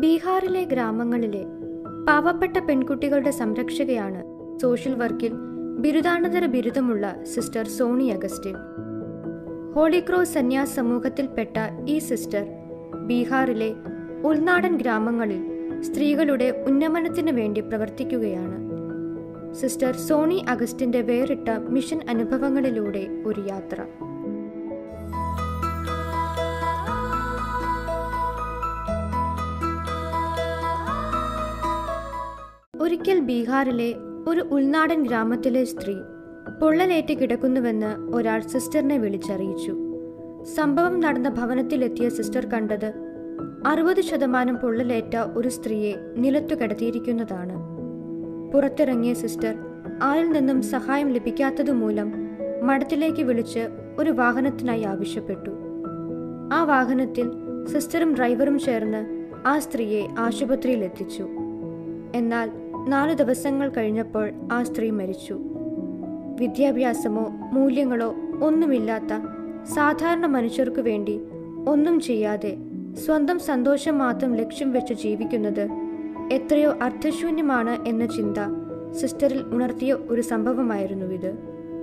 ബീഹാറിലെ ഗ്രാമങ്ങളിലെ പാവപ്പെട്ട പെൺകുട്ടികളുടെ സംരക്ഷകയാണ് സോഷ്യൽ വർക്കിൽ ബിരുദാനന്തര ബിരുദമുള്ള sister Sony Augustine holy cross സന്യാസ് സമൂഹത്തിൽപ്പെട്ട ഈ സിസ്റ്റർ ബീഹാറിലെ ഉൾനാടൻ ഗ്രാമങ്ങളിൽ സ്ത്രീകളുടെ ഉന്നമനത്തിന് വേണ്ടി പ്രവർത്തിക്കുകയാണ് സിസ്റ്റർ സോണി അഗസ്റ്റിന്റെ വേറിട്ട മിഷൻ അനുഭവങ്ങളിലൂടെ ഒരു യാത്ര ഒരിക്കൽ ബീഹാറിലെ ഒരു ഉൾനാടൻ ഗ്രാമത്തിലെ സ്ത്രീ പൊള്ളലേറ്റ് കിടക്കുന്നുവെന്ന് ഒരാൾ സിസ്റ്ററിനെ വിളിച്ചറിയിച്ചു സംഭവം നടന്ന ഭവനത്തിലെത്തിയ സിസ്റ്റർ കണ്ടത് അറുപത് ശതമാനം പൊള്ളലേറ്റ ഒരു സ്ത്രീയെ നിലത്തു കിടത്തിയിരിക്കുന്നതാണ് പുറത്തിറങ്ങിയ സിസ്റ്റർ ആരിൽ നിന്നും സഹായം ലഭിക്കാത്തതുമൂലം മഠത്തിലേക്ക് വിളിച്ച് ഒരു വാഹനത്തിനായി ആവശ്യപ്പെട്ടു ആ വാഹനത്തിൽ സിസ്റ്ററും ഡ്രൈവറും ചേർന്ന് ആ സ്ത്രീയെ ആശുപത്രിയിൽ എത്തിച്ചു എന്നാൽ നാല് ദിവസങ്ങൾ കഴിഞ്ഞപ്പോൾ ആ സ്ത്രീ മരിച്ചു വിദ്യാഭ്യാസമോ മൂല്യങ്ങളോ ഒന്നുമില്ലാത്ത സാധാരണ മനുഷ്യർക്കു വേണ്ടി ഒന്നും ചെയ്യാതെ സ്വന്തം സന്തോഷം മാത്രം ലക്ഷ്യം വെച്ച് ജീവിക്കുന്നത് എത്രയോ അർത്ഥശൂന്യമാണ് എന്ന ചിന്ത സിസ്റ്ററിൽ ഉണർത്തിയ ഒരു സംഭവമായിരുന്നു ഇത്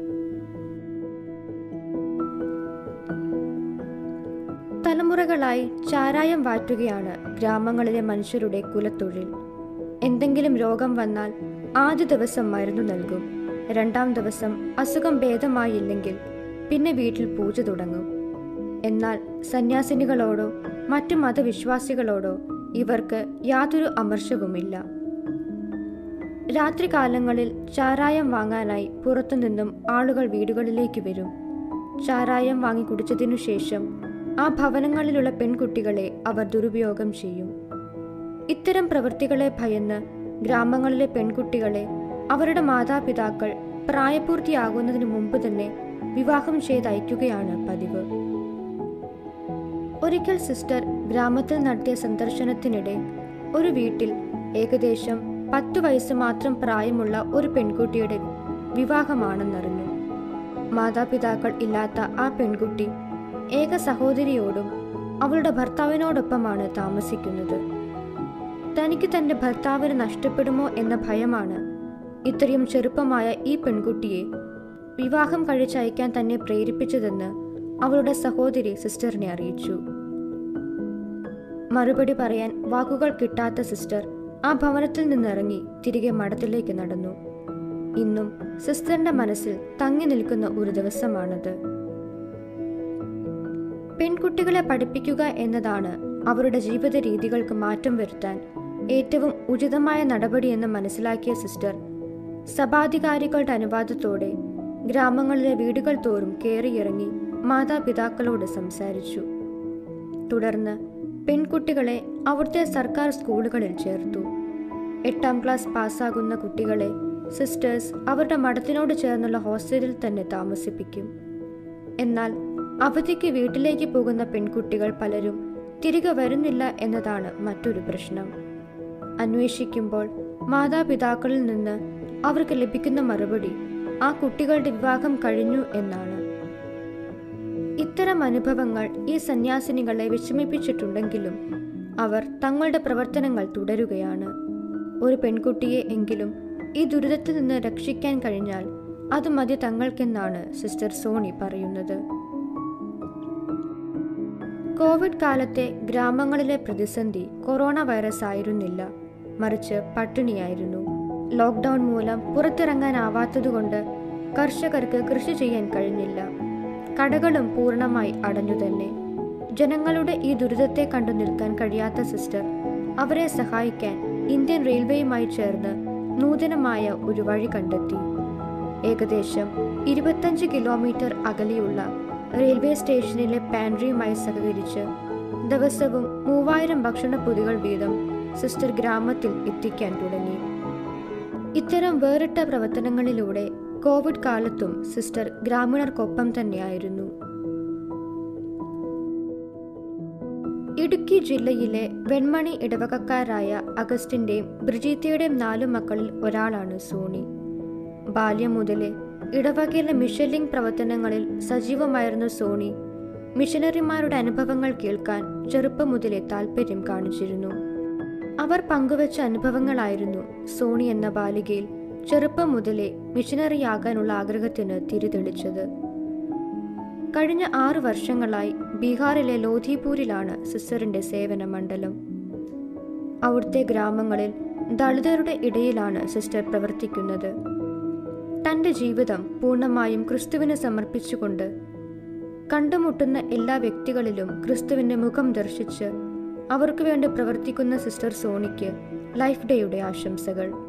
തലമുറകളായി ചാരായം വാറ്റുകയാണ് ഗ്രാമങ്ങളിലെ മനുഷ്യരുടെ കുലത്തൊഴിൽ എന്തെങ്കിലും രോഗം വന്നാൽ ആദ്യ ദിവസം മരുന്നു നൽകും രണ്ടാം ദിവസം അസുഖം ഭേദമായില്ലെങ്കിൽ പിന്നെ വീട്ടിൽ പൂജ തുടങ്ങും എന്നാൽ സന്യാസിനികളോടോ മറ്റു മതവിശ്വാസികളോടോ ഇവർക്ക് യാതൊരു അമർഷവുമില്ല രാത്രികാലങ്ങളിൽ ചാരായം വാങ്ങാനായി പുറത്തുനിന്നും ആളുകൾ വീടുകളിലേക്ക് വരും ചാരായം വാങ്ങി കുടിച്ചതിനു ശേഷം ആ ഭവനങ്ങളിലുള്ള പെൺകുട്ടികളെ അവർ ദുരുപയോഗം ചെയ്യും ഇത്തരം പ്രവൃത്തികളെ ഭയന്ന് ഗ്രാമങ്ങളിലെ പെൺകുട്ടികളെ അവരുടെ മാതാപിതാക്കൾ പ്രായപൂർത്തിയാകുന്നതിന് മുമ്പ് തന്നെ വിവാഹം ചെയ്തയക്കുകയാണ് പതിവ് ഒരിക്കൽ സിസ്റ്റർ ഗ്രാമത്തിൽ നടത്തിയ സന്ദർശനത്തിനിടെ ഒരു വീട്ടിൽ ഏകദേശം പത്തു വയസ്സ് മാത്രം പ്രായമുള്ള ഒരു പെൺകുട്ടിയുടെ വിവാഹമാണെന്നറിഞ്ഞു മാതാപിതാക്കൾ ഇല്ലാത്ത ആ പെൺകുട്ടി ഏക സഹോദരിയോടും അവളുടെ ഭർത്താവിനോടൊപ്പമാണ് താമസിക്കുന്നത് തനിക്ക് തന്റെ ഭർത്താവിന് നഷ്ടപ്പെടുമോ എന്ന ഭയമാണ് ഇത്രയും ചെറുപ്പമായ ഈ പെൺകുട്ടിയെ വിവാഹം കഴിച്ചയക്കാൻ തന്നെ പ്രേരിപ്പിച്ചതെന്ന് അവളുടെ സഹോദരി സിസ്റ്ററിനെ അറിയിച്ചു മറുപടി പറയാൻ വാക്കുകൾ കിട്ടാത്ത സിസ്റ്റർ ആ ഭവനത്തിൽ നിന്നിറങ്ങി തിരികെ മഠത്തിലേക്ക് നടന്നു ഇന്നും സിസ്റ്ററിന്റെ മനസ്സിൽ തങ്ങി നിൽക്കുന്ന ഒരു ദിവസമാണത് പെൺകുട്ടികളെ പഠിപ്പിക്കുക എന്നതാണ് അവരുടെ ജീവിത രീതികൾക്ക് മാറ്റം വരുത്താൻ ഏറ്റവും ഉചിതമായ നടപടിയെന്ന് മനസ്സിലാക്കിയ സിസ്റ്റർ സഭാധികാരികളുടെ അനുവാദത്തോടെ ഗ്രാമങ്ങളിലെ വീടുകൾ തോറും കയറിയിറങ്ങി മാതാപിതാക്കളോട് സംസാരിച്ചു തുടർന്ന് പെൺകുട്ടികളെ അവിടുത്തെ സർക്കാർ സ്കൂളുകളിൽ ചേർത്തു എട്ടാം ക്ലാസ് പാസ്സാകുന്ന കുട്ടികളെ സിസ്റ്റേഴ്സ് അവരുടെ മഠത്തിനോട് ചേർന്നുള്ള ഹോസ്റ്റലിൽ തന്നെ താമസിപ്പിക്കും എന്നാൽ അവധിക്ക് വീട്ടിലേക്ക് പോകുന്ന പെൺകുട്ടികൾ പലരും തിരികെ വരുന്നില്ല എന്നതാണ് മറ്റൊരു പ്രശ്നം അന്വേഷിക്കുമ്പോൾ മാതാപിതാക്കളിൽ നിന്ന് അവർക്ക് ലഭിക്കുന്ന മറുപടി ആ കുട്ടികളുടെ വിവാഹം കഴിഞ്ഞു എന്നാണ് ഇത്തരം അനുഭവങ്ങൾ ഈ സന്യാസിനികളെ വിഷമിപ്പിച്ചിട്ടുണ്ടെങ്കിലും അവർ തങ്ങളുടെ പ്രവർത്തനങ്ങൾ തുടരുകയാണ് ഒരു പെൺകുട്ടിയെ എങ്കിലും ഈ ദുരിതത്തിൽ നിന്ന് രക്ഷിക്കാൻ കഴിഞ്ഞാൽ അത് മതി തങ്ങൾക്കെന്നാണ് സിസ്റ്റർ സോണി പറയുന്നത് കോവിഡ് കാലത്തെ ഗ്രാമങ്ങളിലെ പ്രതിസന്ധി കൊറോണ വൈറസ് ആയിരുന്നില്ല മറിച്ച് പട്ടിണിയായിരുന്നു ലോക്ക്ഡൗൺ മൂലം പുറത്തിറങ്ങാനാവാത്തതുകൊണ്ട് കർഷകർക്ക് കൃഷി ചെയ്യാൻ കഴിഞ്ഞില്ല കടകളും പൂർണ്ണമായി അടഞ്ഞു തന്നെ ജനങ്ങളുടെ ഈ ദുരിതത്തെ കണ്ടു നിൽക്കാൻ കഴിയാത്ത സിസ്റ്റർ അവരെ സഹായിക്കാൻ ഇന്ത്യൻ റെയിൽവേയുമായി ചേർന്ന് നൂതനമായ ഒരു വഴി കണ്ടെത്തി ഏകദേശം ഇരുപത്തഞ്ച് കിലോമീറ്റർ അകലെയുള്ള റെയിൽവേ സ്റ്റേഷനിലെ പാൻട്രിയുമായി സഹകരിച്ച് ദിവസവും മൂവായിരം ഭക്ഷണപ്പൊതികൾ വീതം സിസ്റ്റർ ഗ്രാമത്തിൽ എത്തിക്കാൻ തുടങ്ങി ഇത്തരം വേറിട്ട പ്രവർത്തനങ്ങളിലൂടെ കോവിഡ് കാലത്തും സിസ്റ്റർ ഗ്രാമീണർക്കൊപ്പം തന്നെയായിരുന്നു ഇടുക്കി ജില്ലയിലെ വെൺമണി ഇടവകക്കാരായ അഗസ്റ്റിന്റെയും ബ്രിജീത്തയുടെയും നാലു മക്കളിൽ ഒരാളാണ് സോണി ബാല്യം മുതലേ ഇടവകയിലെ മിഷലിംഗ് പ്രവർത്തനങ്ങളിൽ സജീവമായിരുന്ന സോണി മിഷനറിമാരുടെ അനുഭവങ്ങൾ കേൾക്കാൻ ചെറുപ്പം മുതലേ താല്പര്യം കാണിച്ചിരുന്നു അവർ പങ്കുവച്ച അനുഭവങ്ങളായിരുന്നു സോണി എന്ന ബാലികയിൽ ചെറുപ്പം മുതലേ മിഷനറിയാകാനുള്ള ആഗ്രഹത്തിന് തിരിതെളിച്ചത് കഴിഞ്ഞ ആറു വർഷങ്ങളായി ബീഹാറിലെ ലോധിപൂരിലാണ് സിസ്റ്ററിന്റെ സേവന മണ്ഡലം അവിടുത്തെ ഗ്രാമങ്ങളിൽ ദളിതരുടെ ഇടയിലാണ് സിസ്റ്റർ പ്രവർത്തിക്കുന്നത് തന്റെ ജീവിതം പൂർണ്ണമായും ക്രിസ്തുവിന് സമർപ്പിച്ചുകൊണ്ട് കണ്ടുമുട്ടുന്ന എല്ലാ വ്യക്തികളിലും ക്രിസ്തുവിന്റെ മുഖം ദർശിച്ച് അവർക്ക് വേണ്ടി പ്രവർത്തിക്കുന്ന സിസ്റ്റർ സോണിക്ക് ലൈഫ് ഡേയുടെ ആശംസകൾ